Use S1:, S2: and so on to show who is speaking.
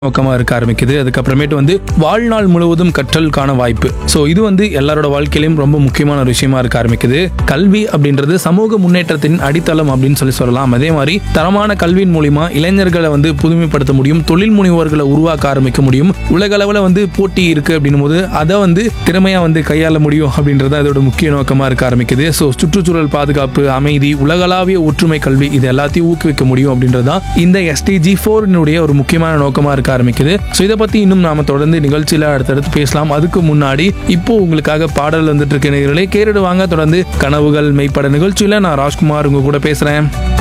S1: நோக்கமாக இருக்க ஆரம்பிக்குது அதுக்கப்புறமேட்டு வந்து வாழ்நாள் முழுவதும் கற்றலுக்கான வாய்ப்பு ஸோ இது வந்து எல்லாரோட வாழ்க்கையிலும் ரொம்ப முக்கியமான ஒரு விஷயமா இருக்க ஆரம்பிக்குது கல்வி அப்படின்றது சமூக முன்னேற்றத்தின் அடித்தளம் அப்படின்னு சொல்லி சொல்லலாம் அதே மாதிரி தரமான கல்வியின் மூலிமா இளைஞர்களை வந்து புதுமைப்படுத்த முடியும் தொழில் முனைவோர்களை உருவாக்க ஆரம்பிக்க முடியும் உலக அளவில் வந்து போட்டி இருக்கு அப்படின்னும் போது அதை வந்து திறமையா வந்து கையாள முடியும் அப்படின்றது அதோட முக்கிய நோக்கமா இருக்க ஆரம்பிக்குது ஸோ சுற்றுச்சூழல் பாதுகாப்பு அமைதி உலகளாவிய ஒற்றுமை கல்வி இது எல்லாத்தையும் ஊக்குவிக்க முடியும் அப்படின்றது தான் இந்த எஸ்டிஜி ஃபோரினுடைய ஒரு முக்கியமான நோக்கமா இருக்க ஆரம்பிக்குது ஸோ இதை பத்தி இன்னும் நாம தொடர்ந்து நிகழ்ச்சியில அடுத்தடுத்து பேசலாம் அதுக்கு முன்னாடி இப்போ உங்களுக்காக பாடல் வந்துட்டு இருக்க நேயர்களே கேட்டுடுவாங்க தொடர்ந்து கனவுகள் மெய்ப்பட நிகழ்ச்சியில நான் ராஜ்குமார் உங்க கூட பேசுறேன்